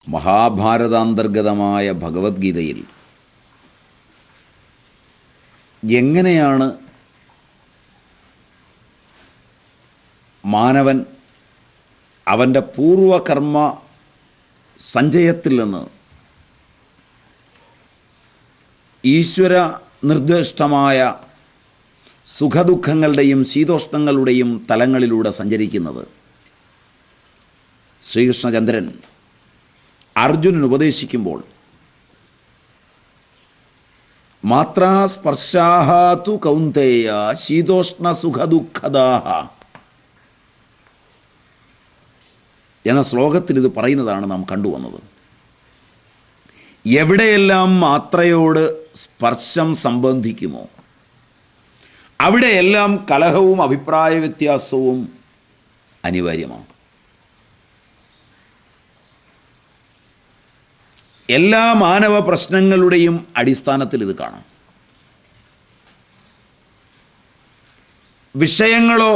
മഹാഭാരതാന്തർഗതമായ ഭഗവത്ഗീതയിൽ എങ്ങനെയാണ് മാനവൻ അവൻ്റെ പൂർവകർമ്മ സഞ്ചയത്തിൽ നിന്ന് ഈശ്വര നിർദ്ദിഷ്ടമായ സുഖദുഃഖങ്ങളുടെയും ശീതോഷ്ണങ്ങളുടെയും തലങ്ങളിലൂടെ സഞ്ചരിക്കുന്നത് ശ്രീകൃഷ്ണചന്ദ്രൻ അർജുനൻ ഉപദേശിക്കുമ്പോൾ മാത്രാസ്പർശാഹാതു കൗന്തേയ ശീതോഷ്ണ സുഖദുഃഖദാഹ എന്ന ശ്ലോകത്തിൽ ഇത് പറയുന്നതാണ് നാം കണ്ടുവന്നത് എവിടെയെല്ലാം മാത്രയോട് സ്പർശം സംബന്ധിക്കുമോ അവിടെയെല്ലാം കലഹവും അഭിപ്രായ വ്യത്യാസവും അനിവാര്യമാണ് എല്ലാ മാനവ പ്രശ്നങ്ങളുടെയും അടിസ്ഥാനത്തിൽ ഇത് കാണാം വിഷയങ്ങളോ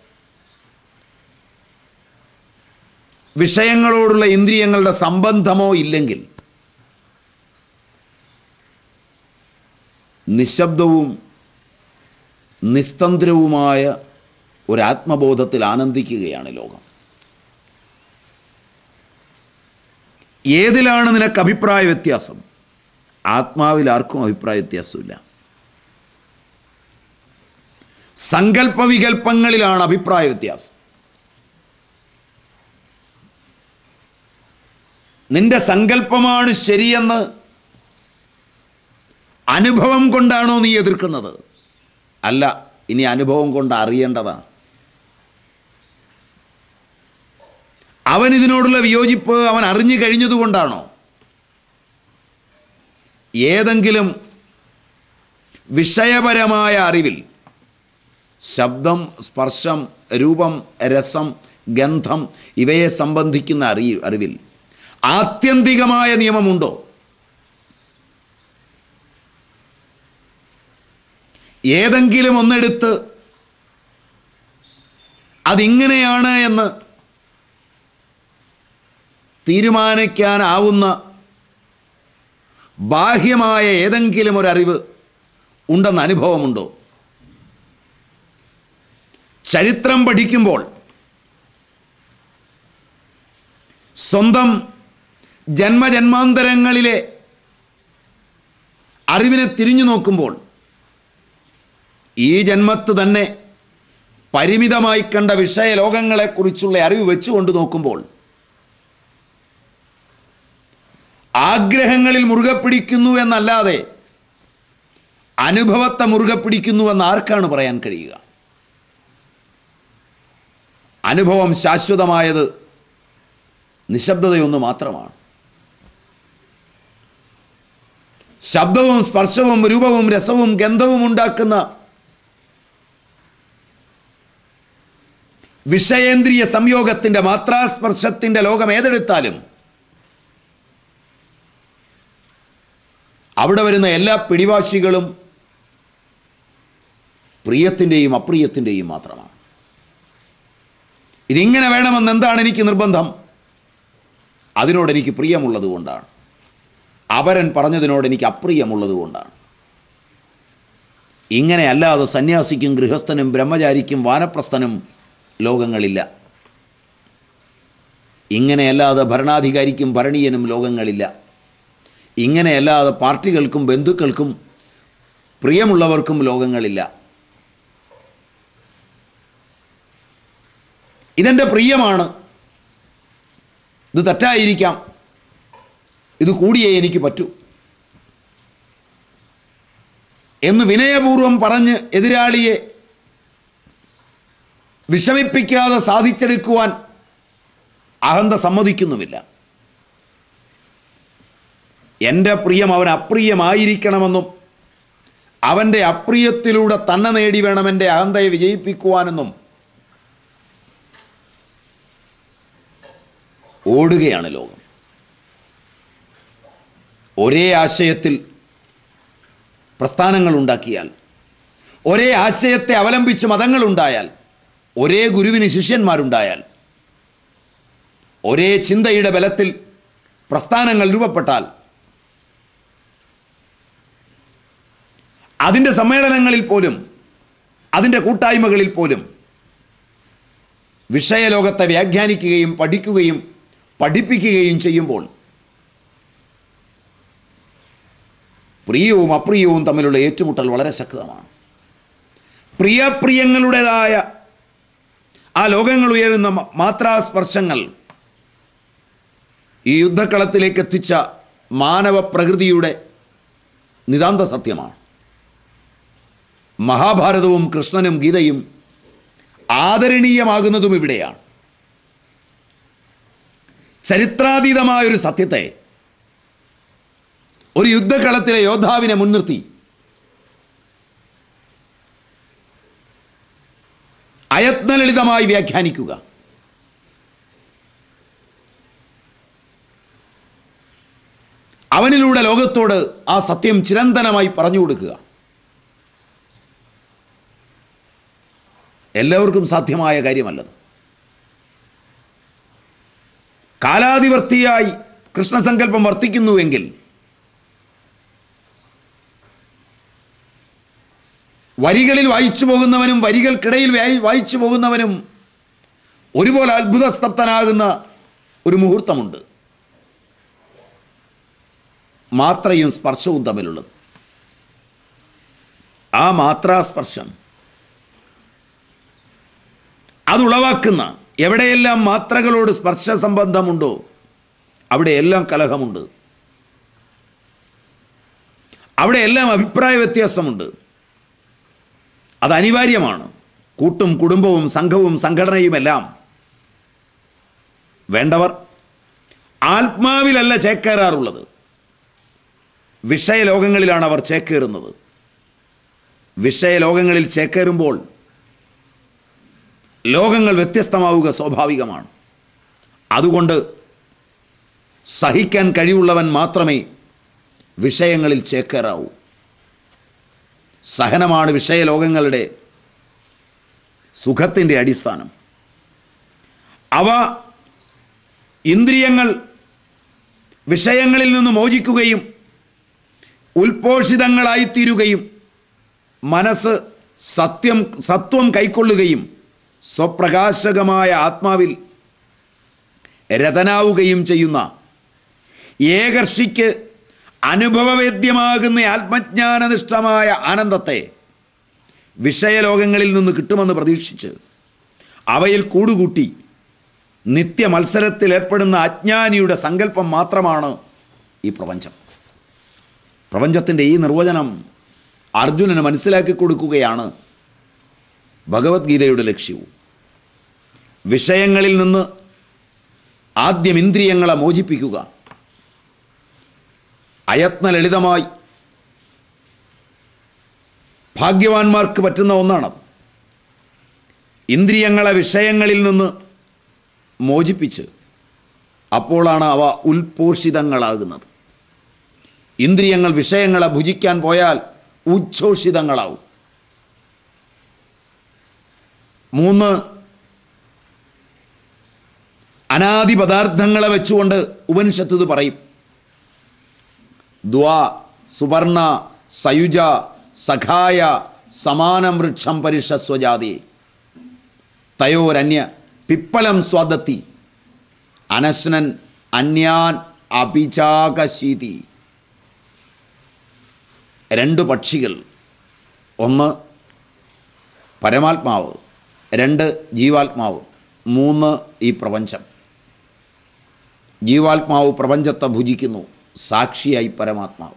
വിഷയങ്ങളോടുള്ള ഇന്ദ്രിയങ്ങളുടെ സംബന്ധമോ ഇല്ലെങ്കിൽ നിശബ്ദവും നിസ്തന്ത്രവുമായ ഒരാത്മബോധത്തിൽ ആനന്ദിക്കുകയാണ് ലോകം ഏതിലാണ് നിനക്ക് അഭിപ്രായ വ്യത്യാസം ആത്മാവിൽ ആർക്കും അഭിപ്രായ വ്യത്യാസമില്ല സങ്കല്പ വികല്പങ്ങളിലാണ് അഭിപ്രായ വ്യത്യാസം നിന്റെ സങ്കല്പമാണ് ശരിയെന്ന് അനുഭവം കൊണ്ടാണോ നീ എതിർക്കുന്നത് അല്ല ഇനി അനുഭവം കൊണ്ട് അറിയേണ്ടതാണ് അവൻ ഇതിനോടുള്ള വിയോജിപ്പ് അവൻ അറിഞ്ഞു കഴിഞ്ഞതുകൊണ്ടാണോ ഏതെങ്കിലും വിഷയപരമായ അറിവിൽ ശബ്ദം സ്പർശം രൂപം രസം ഗന്ധം ഇവയെ സംബന്ധിക്കുന്ന അറി അറിവിൽ ആത്യന്തികമായ നിയമമുണ്ടോ ഏതെങ്കിലും ഒന്നെടുത്ത് അതിങ്ങനെയാണ് എന്ന് തീരുമാനിക്കാനാവുന്ന ബാഹ്യമായ ഏതെങ്കിലും ഒരു അറിവ് ഉണ്ടെന്ന് അനുഭവമുണ്ടോ ചരിത്രം പഠിക്കുമ്പോൾ സ്വന്തം ജന്മജന്മാന്തരങ്ങളിലെ അറിവിനെ തിരിഞ്ഞു നോക്കുമ്പോൾ ഈ ജന്മത്ത് തന്നെ പരിമിതമായി കണ്ട വിഷയലോകങ്ങളെക്കുറിച്ചുള്ള അറിവ് വെച്ചുകൊണ്ട് നോക്കുമ്പോൾ ആഗ്രഹങ്ങളിൽ മുറുകെ പിടിക്കുന്നു എന്നല്ലാതെ അനുഭവത്തെ മുറുകെ പിടിക്കുന്നു എന്ന് ആർക്കാണ് പറയാൻ കഴിയുക അനുഭവം ശാശ്വതമായത് നിശബ്ദതയൊന്നു മാത്രമാണ് ശബ്ദവും സ്പർശവും രൂപവും രസവും ഗന്ധവും ഉണ്ടാക്കുന്ന വിഷയേന്ദ്രിയ സംയോഗത്തിൻ്റെ മാത്രാസ്പർശത്തിൻ്റെ ലോകം ഏതെടുത്താലും അവിടെ വരുന്ന എല്ലാ പിടിവാശികളും പ്രിയത്തിൻ്റെയും അപ്രിയത്തിൻ്റെയും മാത്രമാണ് ഇതിങ്ങനെ വേണമെന്ന് എന്താണ് എനിക്ക് നിർബന്ധം അതിനോട് എനിക്ക് പ്രിയമുള്ളത് കൊണ്ടാണ് അപരൻ പറഞ്ഞതിനോട് എനിക്ക് അപ്രിയമുള്ളത് കൊണ്ടാണ് ഇങ്ങനെ അല്ലാതെ സന്യാസിക്കും ഗൃഹസ്ഥനും ബ്രഹ്മചാരിക്കും വാനപ്രസ്ഥനും ലോകങ്ങളില്ല ഇങ്ങനെയല്ലാതെ ഭരണാധികാരിക്കും ഭരണീയനും ലോകങ്ങളില്ല ഇങ്ങനെയല്ലാതെ പാർട്ടികൾക്കും ബന്ധുക്കൾക്കും പ്രിയമുള്ളവർക്കും ലോകങ്ങളില്ല ഇതെൻ്റെ പ്രിയമാണ് ഇത് തെറ്റായിരിക്കാം ഇത് കൂടിയേ എനിക്ക് പറ്റൂ എന്ന് വിനയപൂർവം പറഞ്ഞ് എതിരാളിയെ വിഷമിപ്പിക്കാതെ സാധിച്ചെടുക്കുവാൻ അഹന്ത സമ്മതിക്കുന്നുമില്ല എൻ്റെ പ്രിയം അവൻ അപ്രിയമായിരിക്കണമെന്നും അവൻ്റെ അപ്രിയത്തിലൂടെ തന്നെ നേടി വേണം എൻ്റെ അഹന്തയെ വിജയിപ്പിക്കുവാനെന്നും ഓടുകയാണ് ലോകം ഒരേ ആശയത്തിൽ പ്രസ്ഥാനങ്ങൾ ഉണ്ടാക്കിയാൽ ഒരേ ആശയത്തെ അവലംബിച്ച് മതങ്ങളുണ്ടായാൽ ഒരേ ഗുരുവിന് ശിഷ്യന്മാരുണ്ടായാൽ ഒരേ ചിന്തയുടെ ബലത്തിൽ പ്രസ്ഥാനങ്ങൾ രൂപപ്പെട്ടാൽ അതിൻ്റെ സമ്മേളനങ്ങളിൽ പോലും അതിൻ്റെ കൂട്ടായ്മകളിൽ പോലും വിഷയലോകത്തെ വ്യാഖ്യാനിക്കുകയും പഠിക്കുകയും പഠിപ്പിക്കുകയും ചെയ്യുമ്പോൾ പ്രിയവും അപ്രിയവും തമ്മിലുള്ള ഏറ്റുമുട്ടൽ വളരെ ശക്തമാണ് പ്രിയപ്രിയങ്ങളുടേതായ ആ ലോകങ്ങൾ ഉയരുന്ന മ- മാത്രാസ്പർശങ്ങൾ ഈ യുദ്ധക്കളത്തിലേക്ക് എത്തിച്ച മാനവ പ്രകൃതിയുടെ നിതാന്ത സത്യമാണ് മഹാഭാരതവും കൃഷ്ണനും ഗീതയും ആദരണീയമാകുന്നതും ഇവിടെയാണ് ചരിത്രാതീതമായൊരു സത്യത്തെ ഒരു യുദ്ധകളത്തിലെ യോദ്ധാവിനെ മുൻനിർത്തി അയത്നലളിതമായി വ്യാഖ്യാനിക്കുക അവനിലൂടെ ലോകത്തോട് ആ സത്യം ചിരന്തനമായി പറഞ്ഞു കൊടുക്കുക എല്ലാവർക്കും സാധ്യമായ കാര്യമല്ലത് കാലാതിവർത്തിയായി കൃഷ്ണസങ്കല്പം വർത്തിക്കുന്നുവെങ്കിൽ വരികളിൽ വായിച്ചു പോകുന്നവനും വരികൾക്കിടയിൽ വായി- വായിച്ചു പോകുന്നവനും ഒരുപോലെ അത്ഭുതസ്തബ്ധനാകുന്ന ഒരു മുഹൂർത്തമുണ്ട് മാത്രയും സ്പർശവും തമ്മിലുള്ളത് ആ മാത്രാസ്പർശം അതുളവാക്കുന്ന എവിടെയെല്ലാം മാത്രകളോട് സ്പർശ സംബന്ധമുണ്ടോ അവിടെയെല്ലാം കലഹമുണ്ട് അവിടെയെല്ലാം അഭിപ്രായ വ്യത്യാസമുണ്ട് അത് അനിവാര്യമാണ് കൂട്ടും കുടുംബവും സംഘവും സംഘടനയുമെല്ലാം വേണ്ടവർ ആത്മാവിലല്ല ചേക്കേറാറുള്ളത് വിഷയലോകങ്ങളിലാണ് അവർ ചേക്കേറുന്നത് വിഷയലോകങ്ങളിൽ ചേക്കേറുമ്പോൾ ലോകങ്ങൾ വ്യത്യസ്തമാവുക സ്വാഭാവികമാണ് അതുകൊണ്ട് സഹിക്കാൻ കഴിവുള്ളവൻ മാത്രമേ വിഷയങ്ങളിൽ ചേക്കേറാവൂ സഹനമാണ് വിഷയലോകങ്ങളുടെ സുഖത്തിൻ്റെ അടിസ്ഥാനം അവ ഇന്ദ്രിയങ്ങൾ വിഷയങ്ങളിൽ നിന്ന് മോചിക്കുകയും ഉൽപോഷിതങ്ങളായിത്തീരുകയും മനസ്സ് സത്യം സത്വം കൈക്കൊള്ളുകയും സ്വപ്രകാശകമായ ആത്മാവിൽ രതനാവുകയും ചെയ്യുന്ന ഏകർഷിക്ക് അനുഭവവേദ്യമാകുന്ന ആത്മജ്ഞാനനിഷ്ഠമായ ആനന്ദത്തെ വിഷയലോകങ്ങളിൽ നിന്ന് കിട്ടുമെന്ന് പ്രതീക്ഷിച്ച് അവയിൽ കൂടുകൂട്ടി നിത്യ മത്സരത്തിൽ ഏർപ്പെടുന്ന അജ്ഞാനിയുടെ സങ്കല്പം മാത്രമാണ് ഈ പ്രപഞ്ചം പ്രപഞ്ചത്തിൻ്റെ ഈ നിർവചനം അർജുനന് മനസ്സിലാക്കി കൊടുക്കുകയാണ് ഭഗവത്ഗീതയുടെ ലക്ഷ്യവും വിഷയങ്ങളിൽ നിന്ന് ആദ്യം ഇന്ദ്രിയങ്ങളെ മോചിപ്പിക്കുക അയത്ന ലളിതമായി ഭാഗ്യവാന്മാർക്ക് പറ്റുന്ന ഒന്നാണത് ഇന്ദ്രിയങ്ങളെ വിഷയങ്ങളിൽ നിന്ന് മോചിപ്പിച്ച് അപ്പോഴാണ് അവ ഉൽപോഷിതങ്ങളാകുന്നത് ഇന്ദ്രിയങ്ങൾ വിഷയങ്ങളെ ഭുജിക്കാൻ പോയാൽ ഉച്ഛോഷിതങ്ങളാവും മൂന്ന് അനാദി പദാർത്ഥങ്ങളെ വെച്ചുകൊണ്ട് ഉപനിഷത്ത് ഇത് പറയും ദ്വാ സുവർണ സയുജ സഖായ സമാനം വൃക്ഷം പരിഷസ്വജാതി തയോരന്യ പിപ്പലം സ്വാദത്തി അനശ്നൻ അന്യാൻ അഭിചാകശീതി രണ്ട് പക്ഷികൾ ഒന്ന് പരമാത്മാവ് രണ്ട് ജീവാത്മാവ് മൂന്ന് ഈ പ്രപഞ്ചം ജീവാത്മാവ് പ്രപഞ്ചത്തെ ഭുജിക്കുന്നു സാക്ഷിയായി പരമാത്മാവ്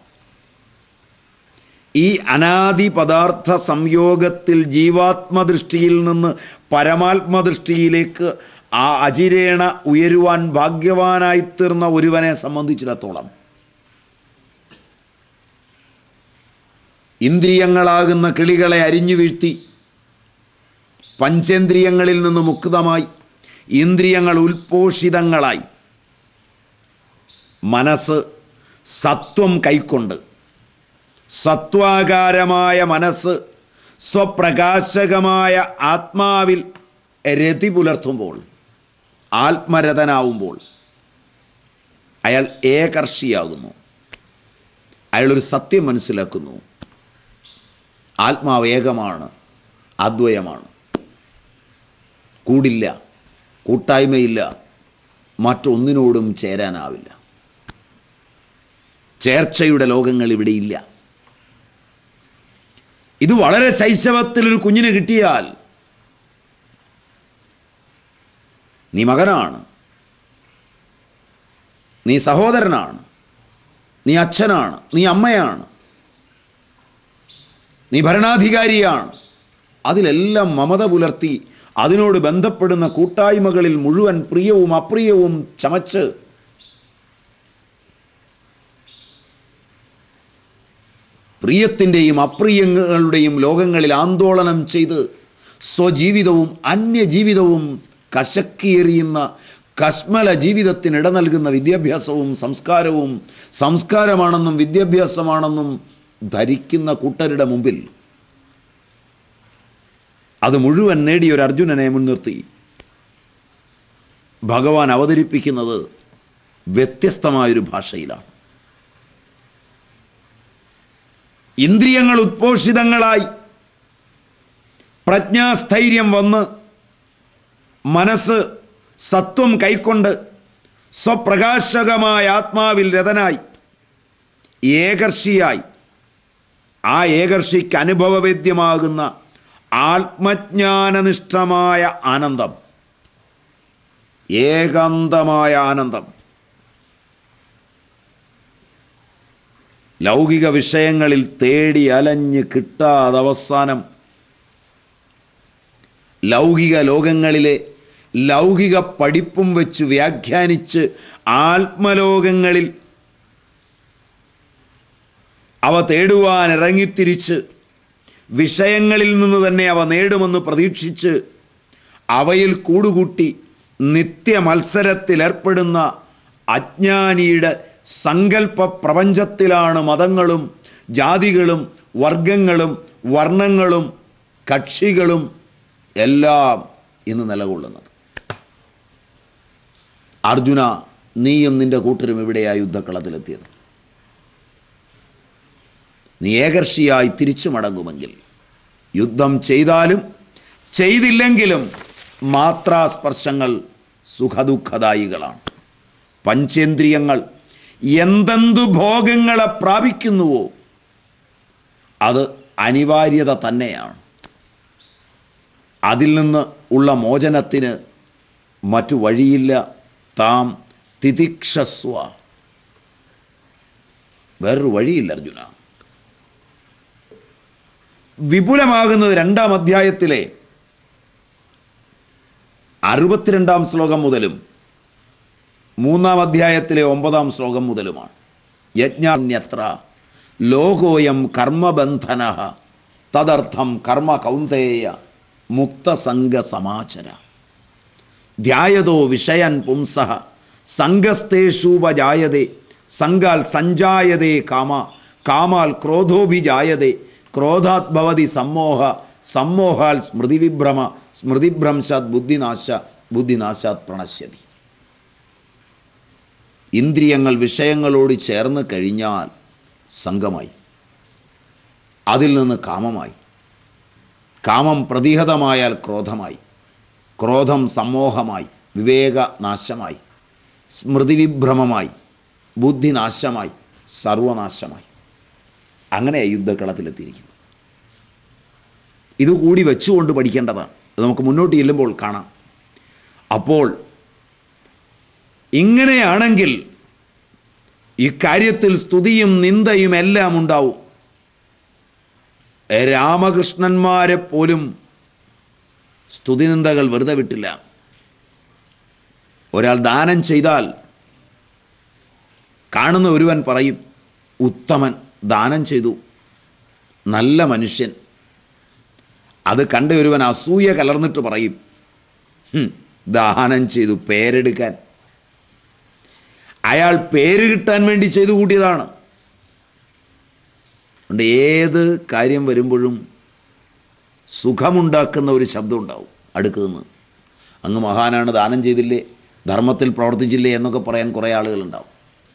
ഈ അനാദി പദാർത്ഥ സംയോഗത്തിൽ ജീവാത്മദൃഷ്ടിയിൽ നിന്ന് പരമാത്മദൃഷ്ടിയിലേക്ക് ആ അചിരേണ ഉയരുവാൻ ഭാഗ്യവാനായിത്തീർന്ന ഒരുവനെ സംബന്ധിച്ചിടത്തോളം ഇന്ദ്രിയങ്ങളാകുന്ന കിളികളെ അരിഞ്ഞു വീഴ്ത്തി പഞ്ചേന്ദ്രിയങ്ങളിൽ നിന്ന് മുക്തമായി ഇന്ദ്രിയങ്ങൾ ഉൽപോഷിതങ്ങളായി മനസ്സ് സത്വം കൈക്കൊണ്ട് സത്വാകാരമായ മനസ്സ് സ്വപ്രകാശകമായ ആത്മാവിൽ രതി പുലർത്തുമ്പോൾ ആത്മരഥനാവുമ്പോൾ അയാൾ ഏകർഷിയാകുന്നു അയാളൊരു സത്യം മനസ്സിലാക്കുന്നു ആത്മാവ് ഏകമാണ് അദ്വയമാണ് കൂടില്ല കൂട്ടായ്മയില്ല മറ്റൊന്നിനോടും ചേരാനാവില്ല ചേർച്ചയുടെ ലോകങ്ങൾ ഇവിടെയില്ല ഇത് വളരെ ശൈശവത്തിൽ ഒരു കുഞ്ഞിന് കിട്ടിയാൽ നീ മകനാണ് നീ സഹോദരനാണ് നീ അച്ഛനാണ് നീ അമ്മയാണ് നീ ഭരണാധികാരിയാണ് അതിലെല്ലാം മമത പുലർത്തി അതിനോട് ബന്ധപ്പെടുന്ന കൂട്ടായ്മകളിൽ മുഴുവൻ പ്രിയവും അപ്രിയവും ചമച്ച് പ്രിയത്തിൻ്റെയും അപ്രിയങ്ങളുടെയും ലോകങ്ങളിൽ ആന്തോളനം ചെയ്ത് സ്വജീവിതവും അന്യജീവിതവും കശക്കിയെറിയുന്ന കശ്മല ജീവിതത്തിന് ഇട നൽകുന്ന വിദ്യാഭ്യാസവും സംസ്കാരവും സംസ്കാരമാണെന്നും വിദ്യാഭ്യാസമാണെന്നും ധരിക്കുന്ന കൂട്ടരുടെ മുമ്പിൽ അത് മുഴുവൻ നേടിയ ഒരു അർജുനനെ മുൻനിർത്തി ഭഗവാൻ അവതരിപ്പിക്കുന്നത് വ്യത്യസ്തമായൊരു ഭാഷയിലാണ് ഇന്ദ്രിയങ്ങൾ ഉത്പോഷിതങ്ങളായി പ്രജ്ഞാസ്ഥൈര്യം വന്ന് മനസ്സ് സത്വം കൈക്കൊണ്ട് സ്വപ്രകാശകമായ ആത്മാവിൽ രഥനായി ഏകർഷിയായി ആ ഏകർഷിക്ക് അനുഭവവേദ്യമാകുന്ന ആത്മജ്ഞാനനിഷ്ഠമായ ആനന്ദം ഏകാന്തമായ ആനന്ദം ലൗകിക വിഷയങ്ങളിൽ തേടി അലഞ്ഞ് കിട്ടാതെ അവസാനം ലൗകിക ലോകങ്ങളിലെ ലൗകിക പഠിപ്പും വെച്ച് വ്യാഖ്യാനിച്ച് ആത്മലോകങ്ങളിൽ അവ തേടുവാൻ ഇറങ്ങിത്തിരിച്ച് വിഷയങ്ങളിൽ നിന്ന് തന്നെ അവ നേടുമെന്ന് പ്രതീക്ഷിച്ച് അവയിൽ കൂടുകൂട്ടി നിത്യ മത്സരത്തിലേർപ്പെടുന്ന അജ്ഞാനിയുടെ സങ്കല്പ പ്രപഞ്ചത്തിലാണ് മതങ്ങളും ജാതികളും വർഗങ്ങളും വർണ്ണങ്ങളും കക്ഷികളും എല്ലാം ഇന്ന് നിലകൊള്ളുന്നത് അർജുന നീയും നിന്റെ കൂട്ടരും ഇവിടെയാ യുദ്ധക്കളത്തിലെത്തിയത് നീ ഏകർഷിയായി തിരിച്ചു മടങ്ങുമെങ്കിൽ യുദ്ധം ചെയ്താലും ചെയ്തില്ലെങ്കിലും മാത്രാസ്പർശങ്ങൾ സുഖദുഃഖദായികളാണ് പഞ്ചേന്ദ്രിയങ്ങൾ എന്തെന്തു ഭോഗങ്ങളെ പ്രാപിക്കുന്നുവോ അത് അനിവാര്യത തന്നെയാണ് അതിൽ നിന്ന് ഉള്ള മോചനത്തിന് മറ്റു വഴിയില്ല താം തിതിക്ഷസ്വ വേറൊരു വഴിയില്ല അർജുന വിപുലമാകുന്നത് രണ്ടാം അധ്യായത്തിലെ അറുപത്തിരണ്ടാം ശ്ലോകം മുതലും മൂന്നാം അധ്യായത്തിലെ ഒമ്പതാം ശ്ലോകം മുതലുമാണ് യജ്ഞാന്യത്ര ലോകോയം കർമ്മബന്ധന തദർത്ഥം കർമ്മ കൗന്ദേയ മുക്തസംഗ സമാചര ധ്യായതോ വിഷയൻ പുംസ സംഘസ്തേഷൂപജായതേ സംഘാൽ സഞ്ജായതേ കാമ കാമാൽ ക്രോധോഭിജായതേ ക്രോധാത് ഭവതി സമ്മോഹ സമ്മോഹാൽ സ്മൃതിവിഭ്രമ സ്മൃതിഭ്രംശാത് ബുദ്ധിനാശ ബുദ്ധിനാശാത് പ്രണശ്യതി ഇന്ദ്രിയങ്ങൾ വിഷയങ്ങളോട് ചേർന്ന് കഴിഞ്ഞാൽ സംഘമായി അതിൽ നിന്ന് കാമമായി കാമം പ്രതിഹതമായാൽ ക്രോധമായി ക്രോധം സമ്മോഹമായി വിവേകനാശമായി സ്മൃതിവിഭ്രമമായി ബുദ്ധിനാശമായി സർവനാശമായി അങ്ങനെ യുദ്ധക്കളത്തിലെത്തിയിരിക്കുന്നു ഇതുകൂടി വെച്ചുകൊണ്ട് പഠിക്കേണ്ടതാണ് അത് നമുക്ക് മുന്നോട്ട് ചെല്ലുമ്പോൾ കാണാം അപ്പോൾ ഇങ്ങനെയാണെങ്കിൽ ഇക്കാര്യത്തിൽ സ്തുതിയും നിന്ദയും എല്ലാം ഉണ്ടാവും രാമകൃഷ്ണന്മാരെ പോലും സ്തുതിനിന്ദകൾ വെറുതെ വിട്ടില്ല ഒരാൾ ദാനം ചെയ്താൽ കാണുന്ന ഒരുവൻ പറയും ഉത്തമൻ ദാനം ചെയ്തു നല്ല മനുഷ്യൻ അത് കണ്ട ഒരുവൻ അസൂയ കലർന്നിട്ട് പറയും "ഹും, ദാനം ചെയ്തു പേരെടുക്കാൻ അയാൾ പേര് കിട്ടാൻ വേണ്ടി ചെയ്തു കൂട്ടിയതാണ് അതുകൊണ്ട് ഏത് കാര്യം വരുമ്പോഴും സുഖമുണ്ടാക്കുന്ന ഒരു ശബ്ദം ഉണ്ടാവും അടുക്ക് നിന്ന് അങ്ങ് മഹാനാണ് ദാനം ചെയ്തില്ലേ ധർമ്മത്തിൽ പ്രവർത്തിച്ചില്ലേ എന്നൊക്കെ പറയാൻ കുറേ ആളുകളുണ്ടാവും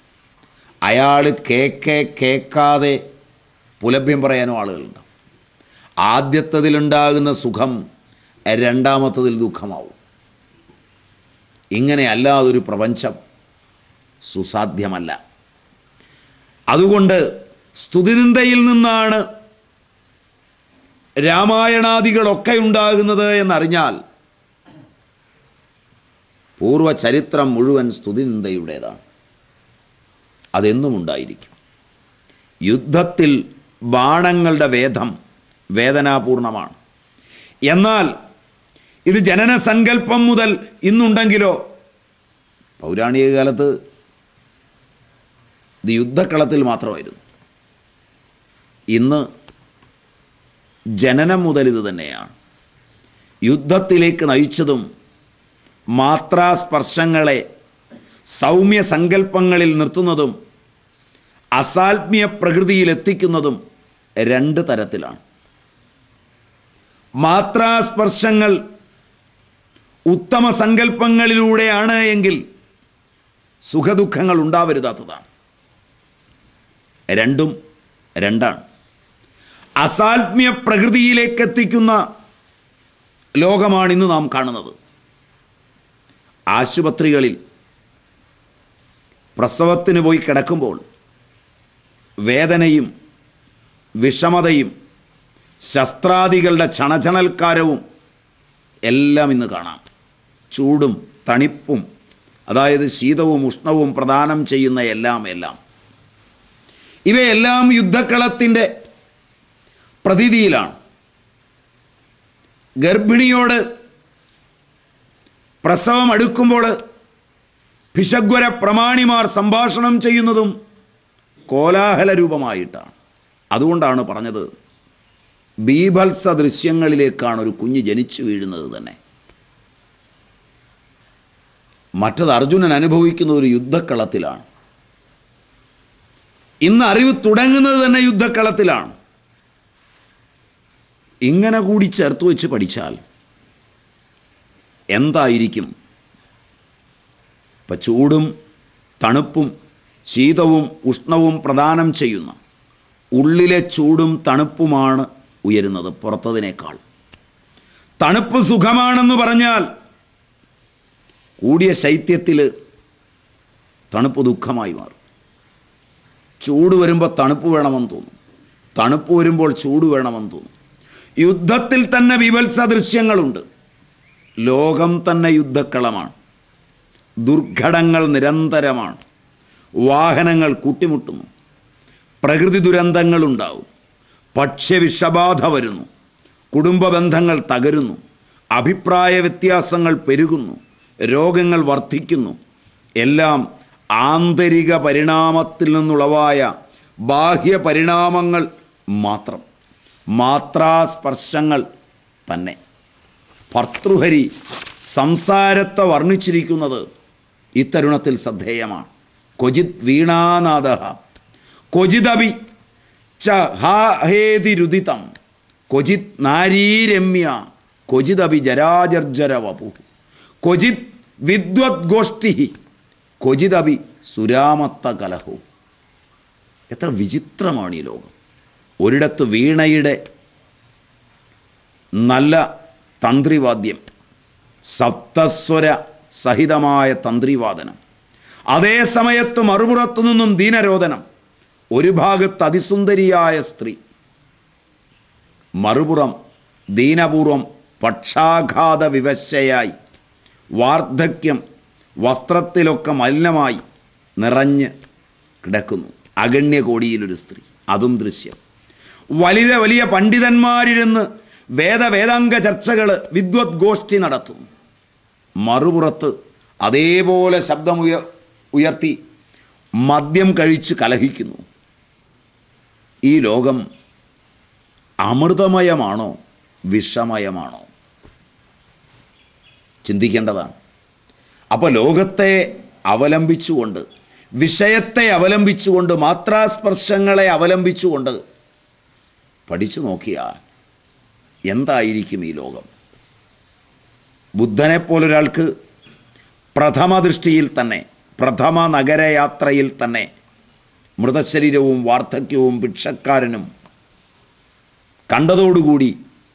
അയാൾ കേക്കെ കേൾക്കാതെ പുലഭ്യം പറയാനും ആളുകളുണ്ട് ആദ്യത്തതിലുണ്ടാകുന്ന സുഖം രണ്ടാമത്തതിൽ ദുഃഖമാവും ഇങ്ങനെ അല്ലാതൊരു പ്രപഞ്ചം സുസാധ്യമല്ല അതുകൊണ്ട് സ്തുതിനിന്ദയിൽ നിന്നാണ് രാമായണാദികളൊക്കെ ഉണ്ടാകുന്നത് എന്നറിഞ്ഞാൽ പൂർവ്വ ചരിത്രം മുഴുവൻ സ്തുതിനിന്ദയുടേതാണ് അതെന്നും ഉണ്ടായിരിക്കും യുദ്ധത്തിൽ ബാണങ്ങളുടെ വേദം വേദനാപൂർണമാണ് എന്നാൽ ഇത് ജനന സങ്കല്പം മുതൽ ഇന്നുണ്ടെങ്കിലോ പൗരാണിക കാലത്ത് ഇത് യുദ്ധക്കളത്തിൽ മാത്രമായിരുന്നു ഇന്ന് ജനനം മുതൽ ഇത് തന്നെയാണ് യുദ്ധത്തിലേക്ക് നയിച്ചതും മാത്രാസ്പർശങ്ങളെ സൗമ്യ സങ്കല്പങ്ങളിൽ നിർത്തുന്നതും അസാത്മ്യ പ്രകൃതിയിൽ എത്തിക്കുന്നതും രണ്ട് തരത്തിലാണ് മാത്രാസ്പർശങ്ങൾ ഉത്തമ സങ്കല്പങ്ങളിലൂടെയാണ് എങ്കിൽ സുഖദുഃഖങ്ങൾ ഉണ്ടാവരുതാത്തതാണ് രണ്ടും രണ്ടാണ് അസാത്മ്യ പ്രകൃതിയിലേക്ക് എത്തിക്കുന്ന ലോകമാണ് ഇന്ന് നാം കാണുന്നത് ആശുപത്രികളിൽ പ്രസവത്തിന് പോയി കിടക്കുമ്പോൾ വേദനയും വിഷമതയും ശസ്ത്രാദികളുടെ ചണചണൽക്കാരവും എല്ലാം ഇന്ന് കാണാം ചൂടും തണിപ്പും അതായത് ശീതവും ഉഷ്ണവും പ്രദാനം ചെയ്യുന്ന എല്ലാം എല്ലാം ഇവയെല്ലാം യുദ്ധക്കളത്തിൻ്റെ പ്രതീതിയിലാണ് ഗർഭിണിയോട് പ്രസവം അടുക്കുമ്പോൾ ഭിഷഗ്വര പ്രമാണിമാർ സംഭാഷണം ചെയ്യുന്നതും കോലാഹല രൂപമായിട്ടാണ് അതുകൊണ്ടാണ് പറഞ്ഞത് ബീഭത്സ ദൃശ്യങ്ങളിലേക്കാണ് ഒരു കുഞ്ഞ് ജനിച്ചു വീഴുന്നത് തന്നെ മറ്റത് അർജുനൻ അനുഭവിക്കുന്ന ഒരു യുദ്ധക്കളത്തിലാണ് ഇന്ന് അറിവ് തുടങ്ങുന്നത് തന്നെ യുദ്ധക്കളത്തിലാണ് ഇങ്ങനെ കൂടി ചേർത്ത് വെച്ച് പഠിച്ചാൽ എന്തായിരിക്കും ഇപ്പം ചൂടും തണുപ്പും ശീതവും ഉഷ്ണവും പ്രദാനം ചെയ്യുന്ന ഉള്ളിലെ ചൂടും തണുപ്പുമാണ് ഉയരുന്നത് പുറത്തതിനേക്കാൾ തണുപ്പ് സുഖമാണെന്ന് പറഞ്ഞാൽ കൂടിയ ശൈത്യത്തിൽ തണുപ്പ് ദുഃഖമായി മാറും ചൂട് വരുമ്പോൾ തണുപ്പ് വേണമെന്ന് തോന്നും തണുപ്പ് വരുമ്പോൾ ചൂട് വേണമെന്ന് തോന്നും യുദ്ധത്തിൽ തന്നെ വിവത്സ ദൃശ്യങ്ങളുണ്ട് ലോകം തന്നെ യുദ്ധക്കളമാണ് ദുർഘടങ്ങൾ നിരന്തരമാണ് വാഹനങ്ങൾ കൂട്ടിമുട്ടുന്നു പ്രകൃതി ദുരന്തങ്ങളുണ്ടാവും ഭക്ഷ്യവിഷബാധ വരുന്നു കുടുംബ ബന്ധങ്ങൾ തകരുന്നു അഭിപ്രായ വ്യത്യാസങ്ങൾ പെരുകുന്നു രോഗങ്ങൾ വർദ്ധിക്കുന്നു എല്ലാം ആന്തരിക പരിണാമത്തിൽ നിന്നുളവായ ബാഹ്യ പരിണാമങ്ങൾ മാത്രം മാത്രാസ്പർശങ്ങൾ തന്നെ ഭർതൃഹരി സംസാരത്തെ വർണ്ണിച്ചിരിക്കുന്നത് ഇത്തരുണത്തിൽ ശ്രദ്ധേയമാണ് ക്വചിത് വീണാനാഥ ക്വചിതപി ച ഹാഹേതിരുദിതം ക്വചിത് നാരീരമ്യ ക്വചിതപി ജരാജർജര വപു ക്വചിത് വിദ്വദ്ഗോഷ്ഠി ക്വചിതപി സുരാമത്ത കലഹു എത്ര വിചിത്രമാണ് ഈ ലോകം ഒരിടത്ത് വീണയുടെ നല്ല തന്ത്രിവാദ്യം സപ്തസ്വര സഹിതമായ തന്ത്രിവാദനം അതേ സമയത്ത് മറുപുറത്തു നിന്നും ദീനരോധനം ഒരു ഭാഗത്ത് അതിസുന്ദരിയായ സ്ത്രീ മറുപുറം ദീനപൂർവം പക്ഷാഘാത വിവശയായി വാർദ്ധക്യം വസ്ത്രത്തിലൊക്കെ മലിനമായി നിറഞ്ഞ് കിടക്കുന്നു അഗണ്യകോടിയിലൊരു സ്ത്രീ അതും ദൃശ്യം വലിയ വലിയ പണ്ഡിതന്മാരിരുന്ന് വേദവേദാംഗ ചർച്ചകൾ വിദ്വത് ഗോഷ്ഠി നടത്തുന്നു മറുപുറത്ത് അതേപോലെ ശബ്ദമുയ ഉയർത്തി മദ്യം കഴിച്ച് കലഹിക്കുന്നു ഈ ലോകം അമൃതമയമാണോ വിഷമയമാണോ ചിന്തിക്കേണ്ടതാണ് അപ്പോൾ ലോകത്തെ അവലംബിച്ചുകൊണ്ട് വിഷയത്തെ അവലംബിച്ചുകൊണ്ട് മാത്രാസ്പർശങ്ങളെ അവലംബിച്ചുകൊണ്ട് പഠിച്ചു നോക്കിയാൽ എന്തായിരിക്കും ഈ ലോകം മൃതശരീരവും വാർദ്ധക്യവും ഭിക്ഷക്കാരനും കണ്ടതോടുകൂടി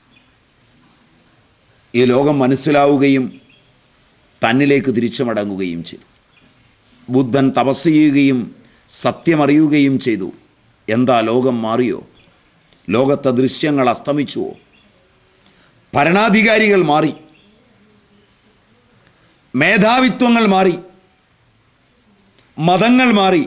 ഈ ലോകം മനസ്സിലാവുകയും തന്നിലേക്ക് തിരിച്ചു മടങ്ങുകയും ചെയ്തു ബുദ്ധൻ തപസ് ചെയ്യുകയും സത്യമറിയുകയും ചെയ്തു എന്താ ലോകം മാറിയോ ലോകത്തെ ദൃശ്യങ്ങൾ അസ്തമിച്ചുവോ ഭരണാധികാരികൾ മാറി മേധാവിത്വങ്ങൾ മാറി മതങ്ങൾ മാറി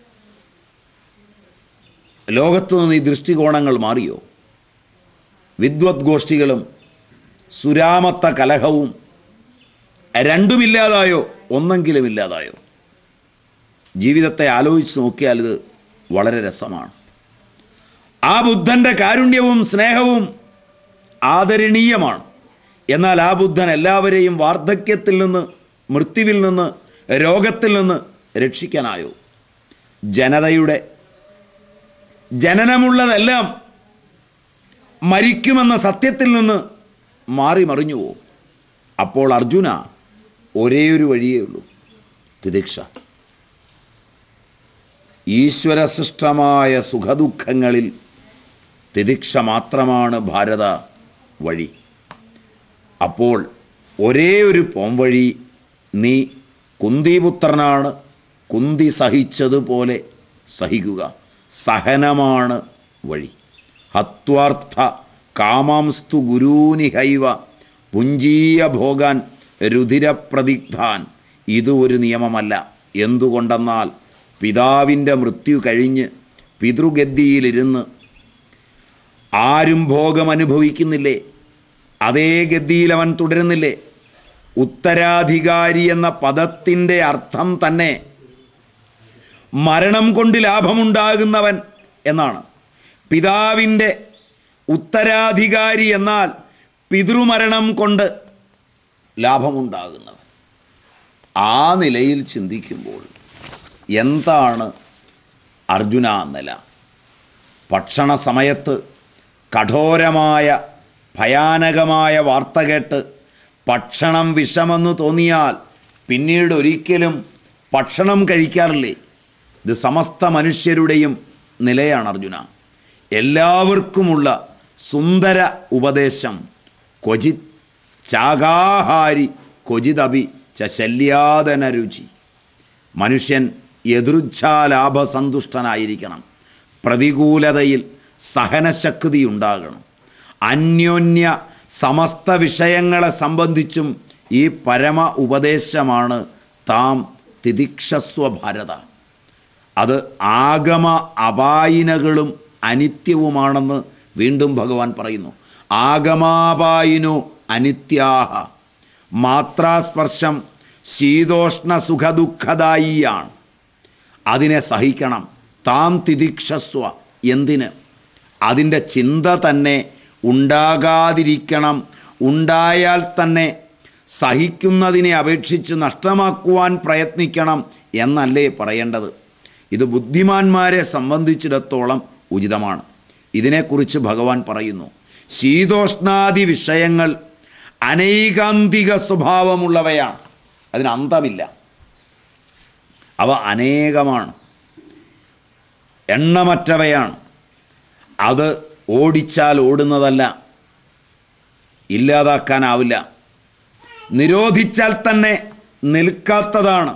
ലോകത്തു നിന്ന് ഈ ദൃഷ്ടികോണങ്ങൾ മാറിയോ വിദ്വത് ഗോഷ്ഠികളും സുരാമത്ത കലഹവും രണ്ടുമില്ലാതായോ ഒന്നെങ്കിലും ഇല്ലാതായോ ജീവിതത്തെ ആലോചിച്ച് നോക്കിയാൽ ഇത് വളരെ രസമാണ് ആ ബുദ്ധൻ്റെ കാരുണ്യവും സ്നേഹവും ആദരണീയമാണ് എന്നാൽ ആ ബുദ്ധൻ എല്ലാവരെയും വാർദ്ധക്യത്തിൽ നിന്ന് മൃത്യുവിൽ നിന്ന് രോഗത്തിൽ നിന്ന് രക്ഷിക്കാനായോ ജനതയുടെ ജനനമുള്ളതെല്ലാം മരിക്കുമെന്ന സത്യത്തിൽ നിന്ന് മാറി മറിഞ്ഞുവോ അപ്പോൾ അർജുന ഒരേ ഒരു വഴിയേ ഉള്ളൂ തിദീക്ഷ ഈശ്വരസൃഷ്ടമായ സുഖദുഃഖങ്ങളിൽ തിദിക്ഷ മാത്രമാണ് ഭാരത വഴി അപ്പോൾ ഒരേ ഒരു പോംവഴി നീ കുന്തിപുത്രനാണ് കുന്തി സഹിച്ചതുപോലെ സഹിക്കുക സഹനമാണ് വഴി ഹത്വാർത്ഥ കാമാംസ്തു ഗുരൂനിഹൈവ പുഞ്ചീയ ഭോഗാൻ രുധിരപ്രതിഗ്ധാൻ ഇത് ഒരു നിയമമല്ല എന്തുകൊണ്ടെന്നാൽ പിതാവിൻ്റെ മൃത്യു കഴിഞ്ഞ് പിതൃഗദ്ദിയിലിരുന്ന് ആരും ഭോഗം അനുഭവിക്കുന്നില്ലേ അതേ ഗദ്ദിയിൽ അവൻ തുടരുന്നില്ലേ ഉത്തരാധികാരി എന്ന പദത്തിൻ്റെ അർത്ഥം തന്നെ മരണം കൊണ്ട് ലാഭമുണ്ടാകുന്നവൻ എന്നാണ് പിതാവിൻ്റെ ഉത്തരാധികാരി എന്നാൽ പിതൃമരണം കൊണ്ട് ലാഭമുണ്ടാകുന്നവൻ ആ നിലയിൽ ചിന്തിക്കുമ്പോൾ എന്താണ് അർജുന നില ഭക്ഷണ സമയത്ത് കഠോരമായ ഭയാനകമായ വാർത്ത കേട്ട് ഭക്ഷണം വിഷമെന്ന് തോന്നിയാൽ പിന്നീട് ഒരിക്കലും ഭക്ഷണം കഴിക്കാറില്ലേ ഇത് സമസ്ത മനുഷ്യരുടെയും നിലയാണ് അർജുന എല്ലാവർക്കുമുള്ള സുന്ദര ഉപദേശം ക്വചിത് ചാകാഹാരി ക്വചിതപി ച ശല്യാദന രുചി മനുഷ്യൻ യദൃച്ഛാലാഭസന്തുഷ്ടനായിരിക്കണം പ്രതികൂലതയിൽ സഹനശക്തി ഉണ്ടാകണം അന്യോന്യ സമസ്ത വിഷയങ്ങളെ സംബന്ധിച്ചും ഈ പരമ ഉപദേശമാണ് താം തിദിക്ഷസ്വ ഭാരത അത് ആഗമ അപായിനകളും അനിത്യവുമാണെന്ന് വീണ്ടും ഭഗവാൻ പറയുന്നു ആഗമാപായിനു അനിത്യാഹ മാത്രാസ്പർശം ശീതോഷ്ണ സുഖദുഃഖദായിയാണ് അതിനെ സഹിക്കണം താം തിദിക്ഷസ്വ എന്തിന് അതിൻ്റെ ചിന്ത തന്നെ ഉണ്ടാകാതിരിക്കണം ഉണ്ടായാൽ തന്നെ സഹിക്കുന്നതിനെ അപേക്ഷിച്ച് നഷ്ടമാക്കുവാൻ പ്രയത്നിക്കണം എന്നല്ലേ പറയേണ്ടത് ഇത് ബുദ്ധിമാന്മാരെ സംബന്ധിച്ചിടത്തോളം ഉചിതമാണ് ഇതിനെക്കുറിച്ച് ഭഗവാൻ പറയുന്നു ശീതോഷ്ണാദി വിഷയങ്ങൾ അനൈകാന്തിക സ്വഭാവമുള്ളവയാണ് അതിന് അന്തമില്ല അവ അനേകമാണ് എണ്ണമറ്റവയാണ് അത് ഓടിച്ചാൽ ഓടുന്നതല്ല ഇല്ലാതാക്കാനാവില്ല നിരോധിച്ചാൽ തന്നെ നിൽക്കാത്തതാണ്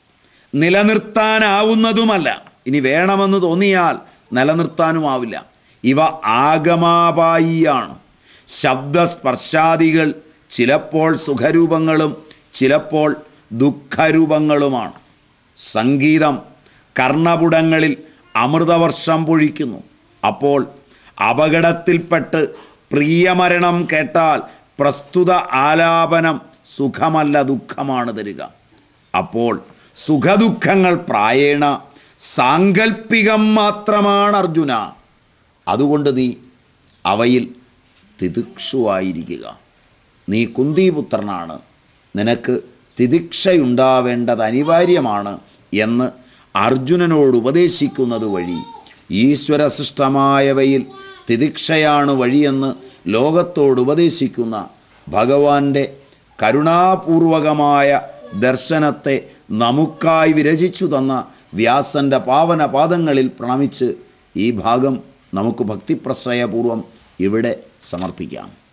നിലനിർത്താനാവുന്നതുമല്ല ഇനി വേണമെന്ന് തോന്നിയാൽ നിലനിർത്താനുമാവില്ല ഇവ ആഗമാപായിയാണ് ശബ്ദസ്പർശാദികൾ ചിലപ്പോൾ സുഖരൂപങ്ങളും ചിലപ്പോൾ ദുഃഖരൂപങ്ങളുമാണ് സംഗീതം കർണപുടങ്ങളിൽ അമൃതവർഷം പൊഴിക്കുന്നു അപ്പോൾ അപകടത്തിൽപ്പെട്ട് പ്രിയമരണം കേട്ടാൽ പ്രസ്തുത ആലാപനം സുഖമല്ല ദുഃഖമാണ് തരിക അപ്പോൾ സുഖദുഃഖങ്ങൾ പ്രായേണ സാങ്കൽപ്പികം മാത്രമാണ് അർജുന അതുകൊണ്ട് നീ അവയിൽ തിദിക്ഷുവായിരിക്കുക നീ കുന്തിപുത്രനാണ് നിനക്ക് തിദിക്ഷയുണ്ടാവേണ്ടത് അനിവാര്യമാണ് എന്ന് അർജുനനോട് ഉപദേശിക്കുന്നത് വഴി ഈശ്വരസൃഷ്ടമായവയിൽ തിദിക്ഷയാണ് വഴിയെന്ന് ലോകത്തോട് ഉപദേശിക്കുന്ന ഭഗവാന്റെ കരുണാപൂർവകമായ ദർശനത്തെ നമുക്കായി വിരചിച്ചു തന്ന വ്യാസൻ്റെ പാവന പാദങ്ങളിൽ പ്രണമിച്ച് ഈ ഭാഗം നമുക്ക് ഭക്തിപ്രശ്രയപൂർവം ഇവിടെ സമർപ്പിക്കാം